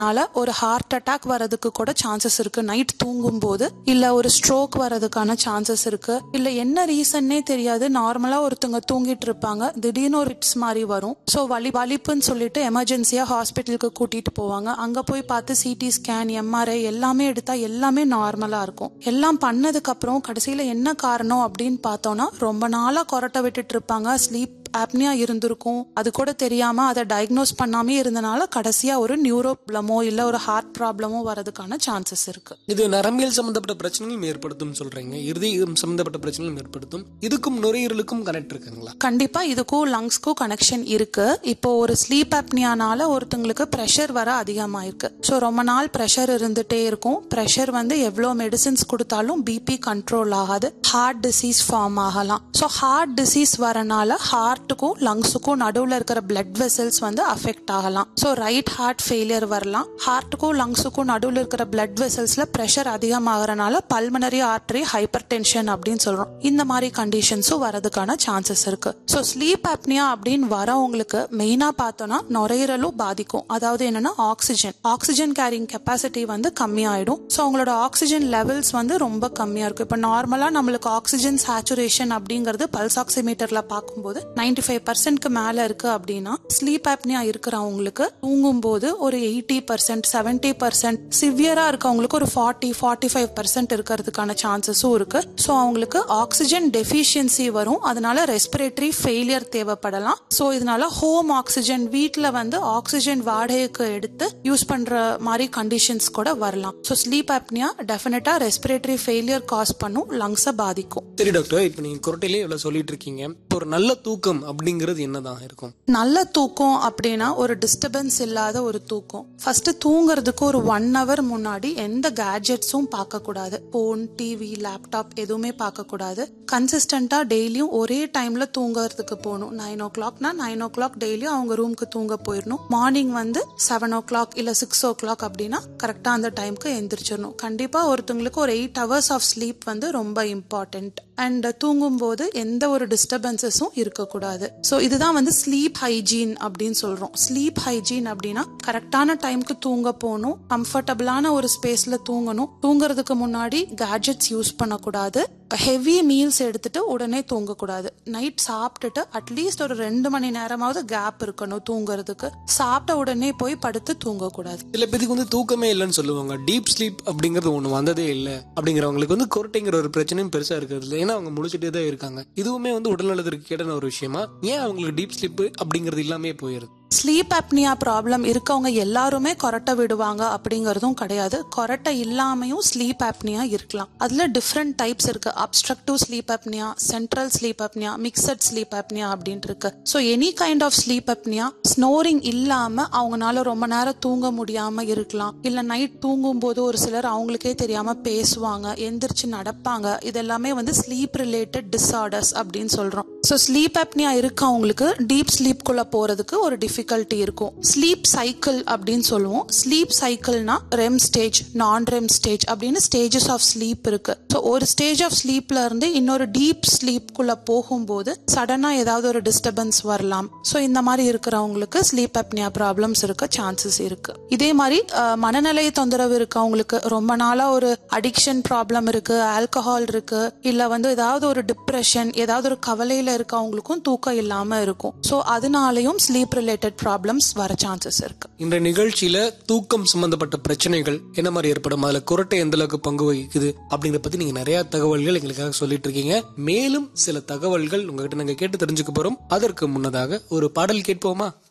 அதனால ஒரு heart attack வரதுக்கு கூட சான்சஸ் இருக்கு நைட் தூங்கும் போது இல்ல ஒரு ஸ்ட்ரோக் வரதுக்கான சான்சஸ் இருக்கு இல்ல என்ன ரீசன்னே தெரியாது நார்மலா ஒருத்தவங்க தூங்கிட்டு இருப்பாங்க திடீர்னு ஒரு ஹிட்ஸ் மாதிரி வரும் ஸோ வலி வலிப்புன்னு சொல்லிட்டு எமர்ஜென்சியா ஹாஸ்பிட்டலுக்கு கூட்டிட்டு போவாங்க அங்க போய் பார்த்து சிடி ஸ்கேன் எம்ஆர்ஐ எல்லாமே எடுத்தா எல்லாமே நார்மலா இருக்கும் எல்லாம் பண்ணதுக்கு அப்புறம் கடைசியில என்ன காரணம் அப்படின்னு பார்த்தோம்னா ரொம்ப நாளா கொரட்டை விட்டுட்டு இருப்பாங்க ஸ்லீப் ஆப்னியா இருந்திருக்கும் அது கூட தெரியாம அதை டயக்னோஸ் பண்ணாமே இருந்தனால கடைசியா ஒரு நியூரோ ப்ளமோ இல்ல ஒரு ஹார்ட் ப்ராப்ளமோ வரதுக்கான சான்சஸ் இருக்கு இது நரம்பியல் சம்பந்தப்பட்ட பிரச்சனைகளும் ஏற்படுத்தும் சொல்றீங்க இருதயம் சம்பந்தப்பட்ட பிரச்சனைகளும் ஏற்படுத்தும் இதுக்கும் நுரையீரலுக்கும் கனெக்ட் இருக்குங்களா கண்டிப்பா இதுக்கும் லங்ஸ்க்கும் கனெக்ஷன் இருக்கு இப்போ ஒரு ஸ்லீப் ஆப்னியானால ஒருத்தங்களுக்கு ப்ரெஷர் வர அதிகமாயிருக்கு ஸோ ரொம்ப நாள் ப்ரெஷர் இருந்துட்டே இருக்கும் ப்ரெஷர் வந்து எவ்வளோ மெடிசின்ஸ் கொடுத்தாலும் பிபி கண்ட்ரோல் ஆகாது ஹார்ட் டிசீஸ் ஃபார்ம் ஆகலாம் ஸோ ஹார்ட் டிசீஸ் வரனால ஹார்ட்டுக்கும் லங்ஸுக்கும் நடுவில் இருக்கிற பிளட் வெசல்ஸ் வந்து அஃபெக்ட் ஆகலாம் ஸோ ரைட் ஹார்ட் ஃபெயிலியர் வரலாம் ஹார்ட்டுக்கும் லங்ஸுக்கும் நடுவில் இருக்கிற பிளட் வெசல்ஸ்ல ப்ரெஷர் அதிகமாகறனால பல்மனரி ஆர்டரி ஹைப்பர் டென்ஷன் அப்படின்னு சொல்றோம் இந்த மாதிரி கண்டிஷன்ஸும் வரதுக்கான சான்சஸ் இருக்கு ஸோ ஸ்லீப் ஆப்னியா அப்படின்னு வரவங்களுக்கு மெயினா பார்த்தோம்னா நுரையீரலும் பாதிக்கும் அதாவது என்னன்னா ஆக்சிஜன் ஆக்சிஜன் கேரிங் கெப்பாசிட்டி வந்து கம்மியாயிடும் ஸோ அவங்களோட ஆக்சிஜன் லெவல்ஸ் வந்து ரொம்ப கம்மியா இருக்கும் இப்போ நார்மலா நம்மளுக்கு ஆக்சிஜன் சேச்சுரேஷன் அப்படிங்கிறது பல்ஸ் ஆக்சிமீட்டர்ல பார்க்கும்போது நைன்டி ஃபைவ் பர்சன்ட்க்கு மேல இருக்கு அப்படின்னா ஸ்லீப் ஆப்னியா இருக்கிறவங்களுக்கு தூங்கும் போது ஒரு எயிட்டி பர்சன்ட் செவன்டி பர்சன்ட் சிவியரா இருக்கவங்களுக்கு ஒரு ஃபார்ட்டி ஃபார்ட்டி ஃபைவ் பர்சன்ட் இருக்கிறதுக்கான சான்சஸும் இருக்கு ஸோ அவங்களுக்கு ஆக்சிஜன் டெஃபிஷியன்சி வரும் அதனால ரெஸ்பிரேட்டரி ஃபெயிலியர் தேவைப்படலாம் ஸோ இதனால ஹோம் ஆக்சிஜன் வீட்டில் வந்து ஆக்சிஜன் வாடகைக்கு எடுத்து யூஸ் பண்ற மாதிரி கண்டிஷன்ஸ் கூட வரலாம் so sleep apnoea definitely respiratory failure cause பண்ணும் லங்ஸை பாதிக்கும் சரி டாக்டர் இப்போ நீங்க குரட்டையிலே இவ்வளவு சொல்லிட்டு இருக்கீங்க இப்போ ஒரு நல்ல தூக்கம் அப்படிங்கிறது என்னதான் இருக்கும் நல்ல தூக்கம் அப்படின்னா ஒரு டிஸ்டர்பன்ஸ் இல்லாத ஒரு தூக்கம் ஃபர்ஸ்ட் தூங்குறதுக்கு ஒரு ஒன் ஹவர் முன்னாடி எந்த கேஜெட்ஸும் பார்க்க கூடாது போன் டிவி லேப்டாப் எதுவுமே பார்க்க கூடாது கன்சிஸ்டண்டா டெய்லியும் ஒரே டைம்ல தூங்குறதுக்கு போகணும் நைன் ஓ கிளாக்னா நைன் ஓ கிளாக் டெய்லியும் அவங்க ரூமுக்கு தூங்க போயிடணும் மார்னிங் வந்து செவன் ஓ கிளாக் இல்ல சிக்ஸ் ஓ கிளாக் அப்படின்னா கரெக்டா அந்த டைம்க்கு எந்திரிச்சிடணும் கண்டிப்பா ஒருத்தவங்களுக்கு ஒரு எயிட் ஹவர்ஸ் ஆஃப் ஸ்லீப் வந்து ரொம்ப இம்பார்ட்டன்ட் அண்ட் தூங்கும் போது எந்த ஒரு டிஸ்டர்பன்சஸும் இருக்கக்கூடாது ஸோ இதுதான் வந்து ஸ்லீப் ஹைஜீன் அப்படின்னு சொல்றோம் ஸ்லீப் ஹைஜீன் அப்படின்னா கரெக்டான டைம்க்கு தூங்க போகணும் கம்ஃபர்டபுளான ஒரு ஸ்பேஸ்ல தூங்கணும் தூங்குறதுக்கு முன்னாடி கேஜெட்ஸ் யூஸ் பண்ணக்கூடாது ஹெவி மீல்ஸ் எடுத்துட்டு உடனே தூங்கக்கூடாது நைட் சாப்பிட்டுட்டு அட்லீஸ்ட் ஒரு ரெண்டு மணி நேரமாவது கேப் இருக்கணும் தூங்குறதுக்கு சாப்பிட்ட உடனே போய் படுத்து தூங்கக்கூடாது சில பேருக்கு வந்து தூக்கமே இல்லைன்னு சொல்லுவாங்க டீப் ஸ்லீப் அப்படிங்கிறது ஒண்ணு வந்ததே இல்லை அப்படிங்கிறவங்களுக்கு வந்து குரட்டைங்கிற ஒரு பிரச்சனையும் பெருசா இருக்கிறது இல்லை ஏன்னா அவங்க முழிச்சிட்டே தான் இருக்காங்க இதுவுமே வந்து உடல்நலத்திற்கு கேட்டான ஒரு விஷயமா ஏன் அவங்களுக்கு டீப் ஸ்லீப் அப்படிங்கிறது இல்லாமே போயிருது ஸ்லீப் அப்னியா ப்ராப்ளம் இருக்கவங்க எல்லாருமே கொரட்டை விடுவாங்க அப்படிங்கறதும் கிடையாது கொரட்டை இல்லாமையும் ஸ்லீப் அப்னியா இருக்கலாம் அதுல டிஃப்ரெண்ட் டைப்ஸ் இருக்கு obstructive sleep apnoea central sleep apnoea mixed sleep apnoea அப்படின்ட்டு இருக்கு so any kind of sleep apnoea snoring இல்லாம அவங்கனால ரொம்ப நேரம் தூங்க முடியாம இருக்கலாம் இல்ல நைட் தூங்கும் போது ஒரு சிலர் அவங்களுக்கே தெரியாம பேசுவாங்க எந்திரிச்சு நடப்பாங்க இதெல்லாமே வந்து ஸ்லீப் ரிலேட்டட் டிஸார்டர்ஸ் அப்படின்னு சொல்றோம் ஸோ ஸ்லீப் அப்னியா இருக்கவங்களுக்கு டீப் ஸ்லீப்குள்ள போறதுக்கு ஒரு டிஃபிகல்ட்டி இருக்கும் ஸ்லீப் சைக்கிள் அப்படின்னு சொல்லுவோம் ஸ்லீப் சைக்கிள்னா REM stage non REM stage அப்படின்னு ஸ்டேஜஸ் ஆஃப் ஸ்லீப் இருக்கு ஸோ ஒரு ஸ்டேஜ் ஆஃப் ஸ்லீப்ல இருந்து இன்னொரு டீப் ஸ்லீப்குள்ள போகும்போது சடனா ஏதாவது ஒரு டிஸ்டர்பன்ஸ் வரலாம் ஸோ இந்த மாதிரி இருக்கிறவங்களுக்கு ஸ்லீப் அப்னியா ப்ராப்ளம்ஸ் இருக்க சான்சஸ் இருக்கு இதே மாதிரி அஹ், மனநிலை தொந்தரவு இருக்கவங்களுக்கு ரொம்ப நாளா ஒரு அடிக்ஷன் ப்ராப்ளம் இருக்கு ஆல்கஹால் இருக்கு இல்ல வந்து ஏதாவது ஒரு டிப்ரெஷன் ஏதாவது ஒரு கவலையில இருக்கவங்களுக்கும் தூக்கம் இல்லாம இருக்கும் ஸோ அதனாலையும் ஸ்லீப் ரிலேட்டட் ப்ராப்ளம்ஸ் வர சான்சஸ் இருக்கு இந்த நிகழ்ச்சியில தூக்கம் சம்பந்தப்பட்ட பிரச்சனைகள் என்ன மாதிரி ஏற்படும் அதுல குரட்டை எந்த அளவுக்கு பங்கு வகிக்குது அப்படிங்கறத பத்தி நீங்க நிறைய தகவல்கள் எங்களுக்காக சொல்லிட்டு இருக்கீங்க மேலும் சில தகவல்கள் உங்ககிட்ட நாங்க கேட்டு தெரிஞ்சுக்க போறோம் அதற்கு முன்னதாக ஒரு பாடல் கேட்போமா